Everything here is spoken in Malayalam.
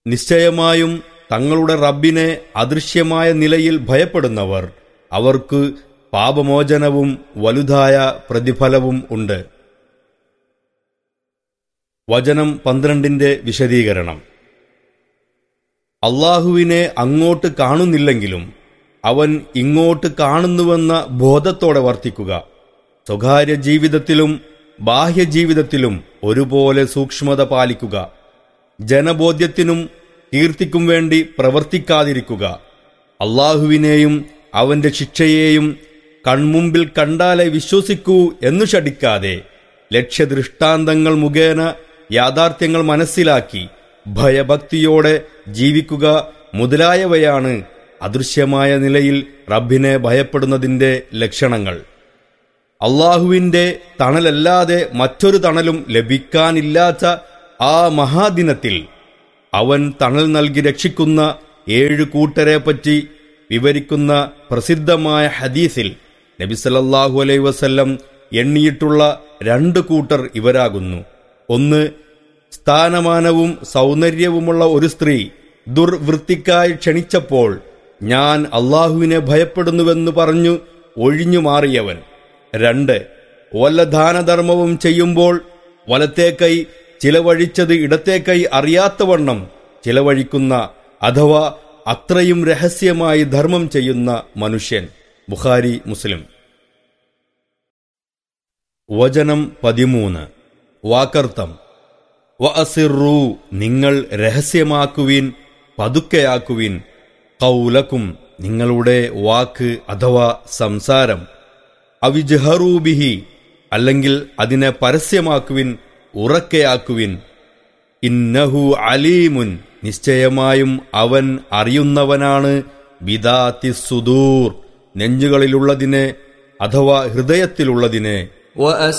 നിശ്ചയമായും തങ്ങളുടെ റബ്ബിനെ അദൃശ്യമായ നിലയിൽ ഭയപ്പെടുന്നവർ അവർക്ക് പാപമോചനവും വലുതായ പ്രതിഫലവും ഉണ്ട് വചനം പന്ത്രണ്ടിന്റെ വിശദീകരണം അള്ളാഹുവിനെ അങ്ങോട്ട് കാണുന്നില്ലെങ്കിലും അവൻ ഇങ്ങോട്ട് കാണുന്നുവെന്ന ബോധത്തോടെ വർത്തിക്കുക സ്വകാര്യ ജീവിതത്തിലും ബാഹ്യജീവിതത്തിലും ഒരുപോലെ സൂക്ഷ്മത പാലിക്കുക ജനബോധ്യത്തിനും കീർത്തിക്കും വേണ്ടി പ്രവർത്തിക്കാതിരിക്കുക അള്ളാഹുവിനെയും അവന്റെ ശിക്ഷയെയും കൺമുമ്പിൽ കണ്ടാലേ വിശ്വസിക്കൂ എന്നു ഷടിക്കാതെ ലക്ഷ്യദൃഷ്ടാന്തങ്ങൾ മുഖേന യാഥാർത്ഥ്യങ്ങൾ മനസ്സിലാക്കി ഭയഭക്തിയോടെ ജീവിക്കുക മുതലായവയാണ് അദൃശ്യമായ നിലയിൽ റബ്ബിനെ ഭയപ്പെടുന്നതിന്റെ ലക്ഷണങ്ങൾ അള്ളാഹുവിന്റെ തണലല്ലാതെ മറ്റൊരു തണലും ലഭിക്കാനില്ലാത്ത ആ മഹാദിനത്തിൽ അവൻ തണൽ നൽകി രക്ഷിക്കുന്ന ഏഴ് കൂട്ടരെ പറ്റി വിവരിക്കുന്ന പ്രസിദ്ധമായ ഹദീസിൽ നബിസലല്ലാഹു അലൈ വസല്ലം എണ്ണിയിട്ടുള്ള രണ്ട് കൂട്ടർ ഇവരാകുന്നു ഒന്ന് സ്ഥാനമാനവും സൗന്ദര്യവുമുള്ള ഒരു സ്ത്രീ ദുർവൃത്തിക്കായി ക്ഷണിച്ചപ്പോൾ ഞാൻ അള്ളാഹുവിനെ ഭയപ്പെടുന്നുവെന്ന് പറഞ്ഞു ഒഴിഞ്ഞു മാറിയവൻ രണ്ട് വല്ല ദാനധർമ്മവും ചെയ്യുമ്പോൾ വലത്തേക്കൈ ചിലവഴിച്ചത് ഇടത്തേക്കൈ അറിയാത്തവണ്ണം ചിലവഴിക്കുന്ന അഥവാ അത്രയും രഹസ്യമായി ധർമ്മം ചെയ്യുന്ന മനുഷ്യൻ ബുഖാരി മുസ്ലിം വചനം പതിമൂന്ന് വാക്കർത്തം വഅസിറു നിങ്ങൾ രഹസ്യമാക്കുവിൻ പതുക്കെയാക്കുവിൻ കൗലക്കും നിങ്ങളുടെ വാക്ക് അഥവാ സംസാരം അവിജഹറൂബിഹി അല്ലെങ്കിൽ അതിനെ പരസ്യമാക്കുവിൻ ഉറക്കെയാക്കുവിൻ ഇന്നഹു അലീമുൻ നിശ്ചയമായും അവൻ അറിയുന്നവനാണ് ബിദാത്തി സുദൂർ നെഞ്ചുകളിലുള്ളതിനെ അഥവാ ഹൃദയത്തിലുള്ളതിനെ وأسروا